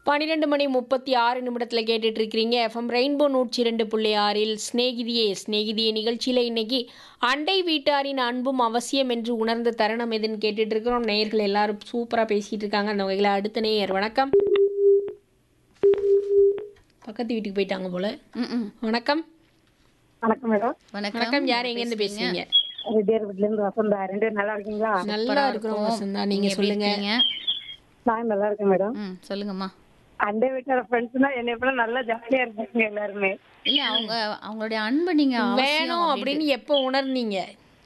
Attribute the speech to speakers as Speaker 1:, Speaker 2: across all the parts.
Speaker 1: பன்னிரெண்டு மணி முப்பத்தி ஆறு நிமிடத்தில் கேட்டுட்டு இருக்கிறீங்க எஃப்எம் ரெயின்போ நூற்றி இரண்டு புள்ளி ஆறில் ஸ்நேகிதியே ஸ்நேகிதியே நிகழ்ச்சியில் இன்னைக்கு அண்டை வீட்டாரின் அன்பும் அவசியம் என்று உணர்ந்த தருணம் எதுன்னு கேட்டுட்டு இருக்கிறோம் நேயர்கள் எல்லாரும் சூப்பராக பேசிட்டு இருக்காங்க அந்த வகையில் அடுத்த நேயர் வணக்கம் பக்கத்து வீட்டுக்கு போயிட்டாங்க போல
Speaker 2: ம்ம்.
Speaker 1: வணக்கம்
Speaker 3: வணக்கம் மேடம்
Speaker 1: வணக்கம் யார் எங்கேருந்து பேசுறீங்க
Speaker 3: ரெட்டியார் வீட்ல இருந்து வசந்தா ரெண்டு பேரும் நல்லா இருக்கீங்களா
Speaker 1: நல்லா இருக்கிறோம் வசந்தா நீங்க
Speaker 2: எப்படி
Speaker 1: சொல்லுங்க
Speaker 2: இருக்கீங்க?
Speaker 3: நான் நல்லா இருக்கேன் மேடம்
Speaker 2: ம் சொல்லுங்கம்மா
Speaker 3: அண்டை வீட்டார ஃப்ரெண்ட்ஸ்னா என்னை போல நல்லா ஜாலியா இருப்பாங்க எல்லாருமே
Speaker 2: இல்ல அவங்க அவங்களுடைய அன்பு நீங்க அவசியம்
Speaker 1: வேணும் அப்படின்னு எப்போ உணர்ந்தீங்க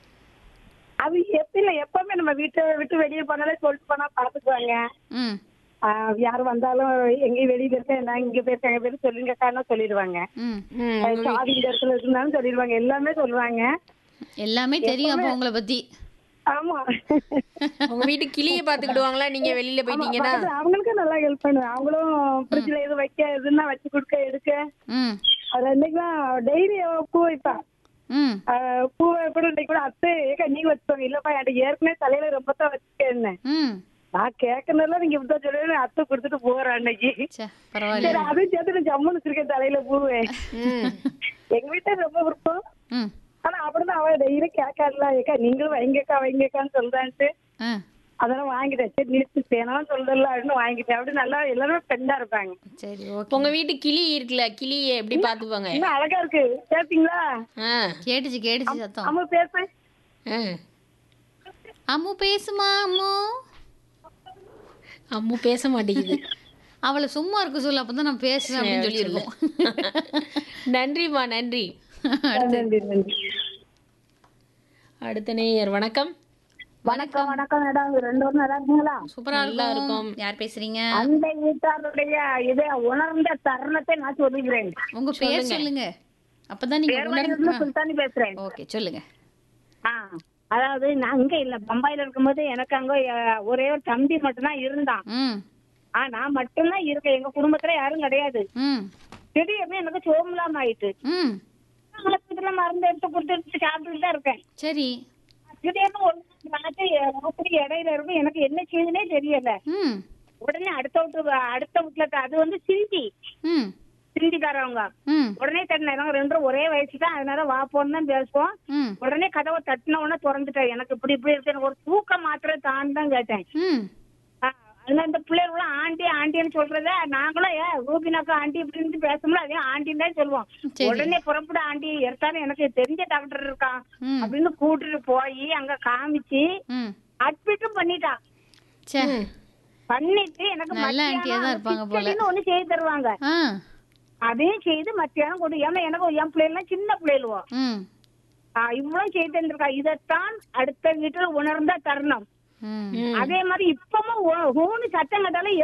Speaker 3: அது எப்ப எப்பவுமே நம்ம வீட்டை விட்டு வெளியே போனாலே சொல்லிட்டு போனா பாத்துக்குவாங்க
Speaker 2: ம்
Speaker 3: ஆஹ் யார் வந்தாலும் எங்கேயும் வெளியில இருக்க நான் இங்க போயிருக்காங்க பேரு சொல்லுங்கக்கான்னு சொல்லிடுவாங்க
Speaker 2: ம்
Speaker 1: ம்,
Speaker 3: சாதி இந்த இடத்துல இருந்தாலும் சொல்லிடுவாங்க எல்லாமே சொல்லுவாங்க
Speaker 2: எல்லாமே தெரியும் அப்போ உங்களை பத்தி
Speaker 3: ஆமா
Speaker 1: உங்க வீட்டு கிளியை பாத்துக்கிடுவாங்களா நீங்க வெளியில போயிட்டீங்கன்னா
Speaker 3: பக்கத்துல அவங்களுக்கும் நல்லா ஹெல்ப் பண்ணுவேன் அவங்களும் ஃப்ரிட்ஜ்ல எதுவும் வைக்க எதுன்னா வச்சு கொடுக்க எடுக்க
Speaker 2: ம்
Speaker 3: அது அன்னைக்குலாம் டெய்லி பூ வைப்பா
Speaker 2: ம்
Speaker 3: ஆஹ் பூவை கூட இன்னைக்கு கூட அத்தை ஏக்கா நீங்க வச்சுக்கோங்க இல்லப்பா என்கிட்ட ஏற்கனவே தலையில ரொம்ப தான் வச்சுக்கேன்
Speaker 2: ம்
Speaker 3: நான் கேட்கறதுல நீங்க இப்படிதான் சொல்லுவேன் அத்தை கொடுத்துட்டு போறேன் அன்னைக்கு
Speaker 2: சே பரவாயில்ல
Speaker 3: சரி அதுவும் சேர்த்து நான் ஜம்முன்னு வச்சிருக்கேன் தலையில பூவே
Speaker 1: ம்
Speaker 3: எங்க வீட்டுல ரொம்ப விருப்பம்
Speaker 2: ம்
Speaker 3: ஆனா அப்படிதான் அவ டெய்லி கேட்காதுல ஏக்கா நீங்களும் வைங்கக்கா வைங்கக்கான்னு சொல்றான்ட்டு
Speaker 2: ஆ
Speaker 3: அதெல்லாம் வாங்கிட்டேன் சரி நிறுத்து சேனாலும் சொல்றல அப்படின்னு வாங்கிட்டேன் அப்படி நல்லா எல்லாருமே ஃப்ரெண்டா இருப்பாங்க
Speaker 2: சரி ஓகே
Speaker 1: உங்க வீட்டு கிளி இருக்குல்ல கிளியை எப்படி பாத்துப்பாங்க
Speaker 3: இன்னும் அழகா இருக்கு கேப்பீங்களா
Speaker 1: ஆ
Speaker 2: கேட்டுச்சு கேட்டுச்சு சத்தம்
Speaker 3: அம்மா பேசுறேன்
Speaker 1: ஆ.
Speaker 2: அம்மு பேசுமா அம்மு
Speaker 1: அம்மு பேச மாட்டேங்குது
Speaker 2: அவளை சும்மா இருக்க சொல்லு அப்பதான் நான் பேசுவேன் அப்படின்னு சொல்லியிருக்கோம்
Speaker 1: நன்றிம்மா நன்றி
Speaker 3: நன்றி நன்றி
Speaker 1: அடுத்த நேயர் வணக்கம்
Speaker 3: வணக்கம் வணக்கம் மேடம் ரெண்டு பேரும் நல்லா இருக்கீங்களா
Speaker 2: சூப்பரா
Speaker 1: நல்லா
Speaker 2: இருக்கும்
Speaker 1: இருக்கும்.
Speaker 2: யார் பேசுறீங்க
Speaker 3: அந்த வீட்டாருடைய இதை உணர்ந்த தருணத்தை நான் சொல்லுகிறேன்
Speaker 2: உங்க பேர் சொல்லுங்க அப்பதான் நீங்க
Speaker 3: பேர்வாடியிலிருந்து
Speaker 2: உணர்ந்து
Speaker 3: சுல்தானி பேசுறேன்
Speaker 2: ஓகே சொல்லுங்க
Speaker 3: ஆ, அதாவது நான் அங்க இல்ல பம்பாயில இருக்கும்போது எனக்கு அங்க அஹ், ஒரே ஒரு தம்பி மட்டும்தான் இருந்தான்
Speaker 2: ம்
Speaker 3: ஆ நான் மட்டும்தான் இருக்கேன் எங்க குடும்பத்துல யாரும் கிடையாது
Speaker 2: ம்
Speaker 3: திடீர்னு எனக்கு சோம்பலாம் ஆயிட்டு
Speaker 2: ம்
Speaker 3: ஆஸ்பத்திரியில மருந்து எடுத்து கொடுத்துட்டு சாப்பிட்டுட்டு தான் இருக்கேன்
Speaker 2: சரி
Speaker 3: திடீர்னு ஒரு நாள் ராத்திரி ராத்திரி இடையில இருக்கும் எனக்கு என்ன செய்யுதுன்னே தெரியல
Speaker 2: ம்
Speaker 3: உடனே அடுத்த வீட்டு அடுத்த வீட்டுல அது வந்து சிந்தி
Speaker 2: ம்
Speaker 3: சிந்திக்காரவங்க
Speaker 2: ம்
Speaker 3: உடனே தட்டின நாங்க ரெண்டு பேரும் ஒரே வயசு தான் அதனால வா போன்னு தான் பேசுவோம்
Speaker 2: ம்
Speaker 3: உடனே கதவை தட்டின உடனே திறந்துட்டேன் எனக்கு இப்படி இப்படி இருக்கு எனக்கு ஒரு தூக்க மாத்திரை தான் தான் கேட்டேன்
Speaker 2: ம்
Speaker 3: ஆ, அதனால இந்த பிள்ளைகளும் ஆண்டி ஆண்டின்னு சொல்றத நாங்களும் ஏ ரூபினாக்கா ஆண்டி இப்படின்னு பேசணும்ல அதே ஆண்டின்னு தான் சொல்லுவோம்
Speaker 2: சரி.
Speaker 3: உடனே புறப்பட ஆண்டி எடுத்தாலும் எனக்கு தெரிஞ்ச டாக்டர் இருக்கான்
Speaker 2: ம்.
Speaker 3: அப்படின்னு கூட்டிட்டு போய் அங்க காமிச்சு
Speaker 2: ம்
Speaker 3: அட்மிட்டும் பண்ணிட்டா
Speaker 2: சே
Speaker 3: பண்ணிட்டு எனக்கு
Speaker 2: நல்ல ஆண்டியா தான் இருப்பாங்க போல.
Speaker 3: மத்தியானம் ஒண்ணு செய்து தருவாங்க
Speaker 2: ஆ
Speaker 3: அதையும் செய்து மத்தியானம் கொண்டு ஏன்னா எனக்கு என் பிள்ளைலாம் சின்ன பிள்ளைகளுவோம்
Speaker 2: ம்
Speaker 3: இவ்வளவு செய்து தந்திருக்கா இதைத்தான் அடுத்த வீட்டுல உணர்ந்த தருணம்
Speaker 2: ம்
Speaker 1: ம்.
Speaker 3: அதே மாதிரி இப்பவும் ஊ- ஊன்னு சத்தம் கேட்டாலும்